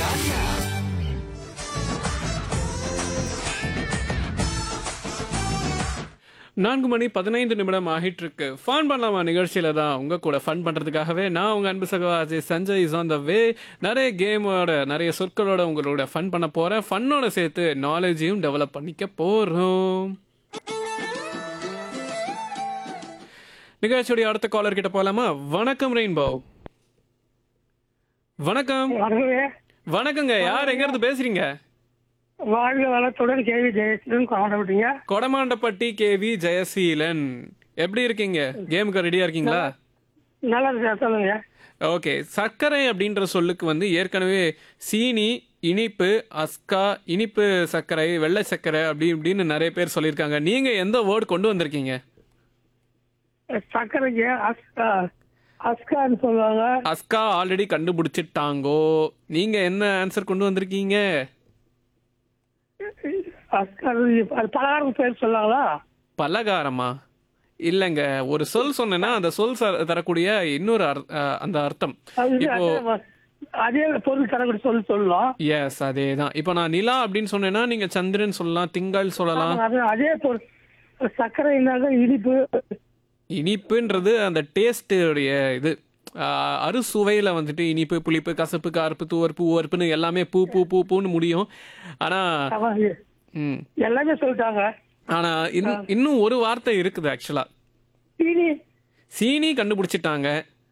நான்கு மணி பதினைந்து நிமிடம் ஆகிட்டு இருக்கு ஃபன் பண்ணலாமா நிகழ்ச்சியில தான் உங்க கூட ஃபன் பண்றதுக்காகவே நான் உங்க அன்பு சகவாஜி Sanjay is on the way நிறைய கேமோட நிறைய சொற்களோட உங்களோட ஃபன் பண்ண போறேன் ஃபன்னோட சேர்த்து நாலேஜையும் டெவலப் பண்ணிக்க போறோம் நிகழ்ச்சியுடைய அடுத்த காலர் கிட்ட போலாமா வணக்கம் ரெயின்போ வணக்கம் வரவே வணக்கங்க யார் எங்க இருந்து பேசுறீங்க வாழ்க வளத்துடன் கேள்வி ஜெயசீலன் கொண்டாடிட்டீங்க கொடமாண்டப்பட்டி கேவி ஜெயசீலன் எப்படி இருக்கீங்க கேமுக்கு ரெடியா இருக்கீங்களா நல்லா இருக்கு சொல்லுங்க ஓகே சர்க்கரை அப்படின்ற சொல்லுக்கு வந்து ஏற்கனவே சீனி இனிப்பு அஸ்கா இனிப்பு சர்க்கரை வெள்ளை சர்க்கரை அப்படி இப்படின்னு நிறைய பேர் சொல்லியிருக்காங்க நீங்க எந்த வேர்டு கொண்டு வந்திருக்கீங்க சக்கரைக்கு அஸ்கா அஸ்கான்னு சொல்லுவாங்க அஸ்கா ஆல்ரெடி கண்டுபிடிச்சிட்டாங்கோ நீங்க என்ன ஆன்சர் கொண்டு வந்திருக்கீங்க அஸ்கா அது பலகாரம் பேர் சொல்லுவாங்களா பலகாரமா இல்லைங்க ஒரு சொல் சொன்னேன்னா அந்த சொல் ச- தரக்கூடிய இன்னொரு அர்- அஹ், அந்த அர்த்தம் அது இப்போ அதே பொருள் தரக்கூடிய சொல்லி சொல்லலாம் எஸ் அதே தான் இப்போ நான் நிலா அப்படின்னு சொன்னேன்னா நீங்க சந்திரன் சொல்லலாம் திங்கள் சொல்லலாம் அது அதே பொருள் சர்க்கரை இல்லாத இனிப்பு இனிப்புன்றது அந்த டேஸ்ட் உடைய இது ஆஹ், அறுசுவையில வந்துட்டு இனிப்பு புளிப்பு கசப்பு கார்ப்பு துவர்ப்பு உவர்ப்புன்னு எல்லாமே பூ பூ பூ பூன்னு முடியும் ஆனா ஆமா, ம், எல்லாமே சொல்லிட்டாங்க ஆனா இன்- இன்னும் ஒரு வார்த்தை இருக்குது ஆக்சுவலா சீனி சீனி கண்டுபிடிச்சிட்டாங்க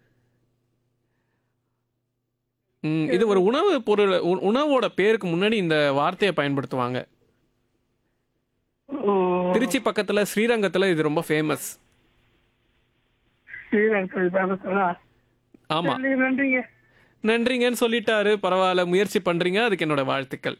ம், இது ஒரு உணவு பொருள் உ- உணவோட பேருக்கு முன்னாடி இந்த வார்த்தையை பயன்படுத்துவாங்க ம், திருச்சி பக்கத்துல ஸ்ரீரங்கத்துல இது ரொம்ப ஃபேமஸ் ஸ்ரீரங்கத்தில் பேசலாம் ஆமா நன்றி, நன்றிங்க நன்றிங்கன்னு சொல்லிட்டாரு பரவாயில்ல முயற்சி பண்றீங்க அதுக்கு என்னோட வாழ்த்துக்கள்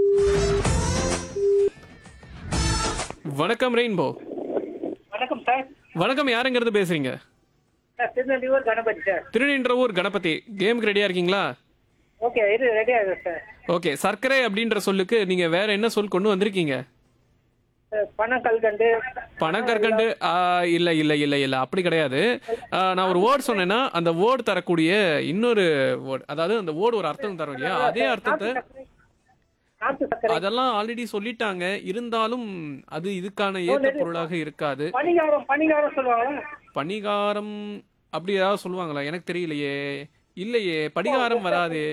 வணக்கம் ரெயின்போ வணக்கம் சார் வணக்கம் யாருங்கிறது பேசுறீங்க சார் திருநெல்வேலூர் கணபதி சார் திருநின்றவூர் கணபதி கேமுக்கு ரெடியா இருக்கீங்களா ஓகே இது ரெடி ஆகுது சார் ஓகே சர்க்கரை அப்படின்ற சொல்லுக்கு நீங்க வேற என்ன சொல் கொண்டு வந்திருக்கீங்க பணம் கல்கண்டு பணக்கற்கண்டு ஆ, இல்ல இல்ல இல்ல இல்ல அப்படி கிடையாது ஆ, நான் ஒரு வேர்ட் சொன்னேன்னா அந்த வேர்டு தரக்கூடிய இன்னொரு வேர்டு அதாவது அந்த வேர்டு ஒரு அர்த்தம் தரும் இல்லையா அதே அர்த்தத்தை நாட்டு சக்கரை அதெல்லாம் ஆல்ரெடி சொல்லிட்டாங்க இருந்தாலும் அது இதுக்கான ஏற்ற பொருளாக இருக்காது பணிகாரம் பணிகாரம் சொல்லுவாங்க பணிகாரம் அப்படி ஏதாவது சொல்லுவாங்களா எனக்கு தெரியலையே இல்லையே படிகாரம் வராதே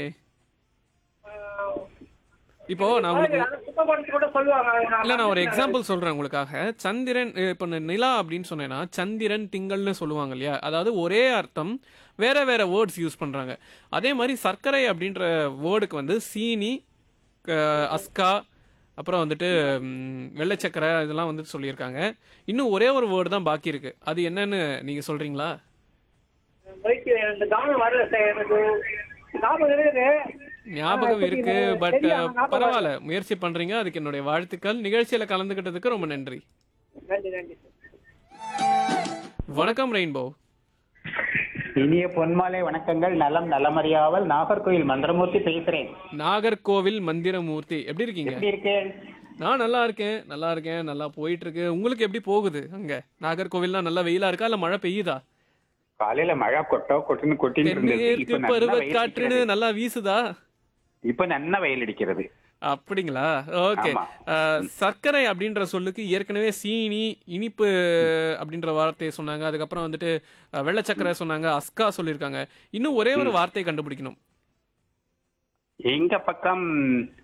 இப்போ நான் உங்களுக்கு சுத்தப்படுத்தி கூட சொல்லுவாங்க இல்ல நான் ஒரு எக்ஸாம்பிள் சொல்றேன் உங்களுக்காக சந்திரன் அஹ் இப்ப நான் நிலா அப்படின்னு சொன்னேன்னா சந்திரன் திங்கள்னு சொல்லுவாங்க இல்லையா அதாவது ஒரே அர்த்தம் வேற வேற வேர்ட்ஸ் யூஸ் பண்றாங்க அதே மாதிரி சர்க்கரை அப்படின்ற வேர்டுக்கு வந்து சீனி க- அஸ்கா அப்புறம் வந்துட்டு ம், வெள்ளை சக்கரை இதெல்லாம் வந்துட்டு சொல்லியிருக்காங்க இன்னும் ஒரே ஒரு வேர்டு தான் பாக்கி இருக்கு அது என்னன்னு நீங்க சொல்றீங்களா பைக்கு இந்த கவனம் வரல சார் எனக்கு ஞாபகம் இருக்குது ஞாபகம் இருக்கு பட் தெரியும், ஞாபகம் பரவாயில்ல முயற்சி பண்றீங்க அதுக்கு என்னுடைய வாழ்த்துக்கள் நிகழ்ச்சியில கலந்துக்கிட்டதுக்கு ரொம்ப நன்றி நன்றி நன்றி வணக்கம் ரெயின்போ இனிய பொன்மாலை வணக்கங்கள் நலம் நலமறியாவல் நாகர்கோயில் மந்திரமூர்த்தி பேசுறேன் நாகர்கோவில் மந்திரமூர்த்தி எப்படி இருக்கீங்க எப்படி இருக்கேன் நான் நல்லா இருக்கேன் நல்லா இருக்கேன் நல்லா போயிட்டு இருக்கு உங்களுக்கு எப்படி போகுது அங்க நாகர்கோவில்லாம் நல்லா வெயிலா இருக்கா இல்ல மழை பெய்யுதா காலையில மழை கொட்டோ கொட்டுன்னு கொட்டின்னு இருந்தது தென்மேற்கு இப்ப நல்லா பருவ வெயில் காற்றுன்னு அடிக்கிறது. நல்லா வீசுதா இப்ப நல்லா வெயில் அடிக்கிறது அப்படிங்களா ஓகே ஆமா. சர்க்கரை அப்படின்ற சொல்லுக்கு ஏற்கனவே சீனி இனிப்பு அப்படின்ற வார்த்தையை சொன்னாங்க அதுக்கப்புறம் வந்துட்டு அஹ், வெள்ளை சர்க்கரை சொன்னாங்க அஸ்கா சொல்லியிருக்காங்க இன்னும் ஒரே ஒரு வார்த்தையை கண்டுபிடிக்கணும் எங்க பக்கம்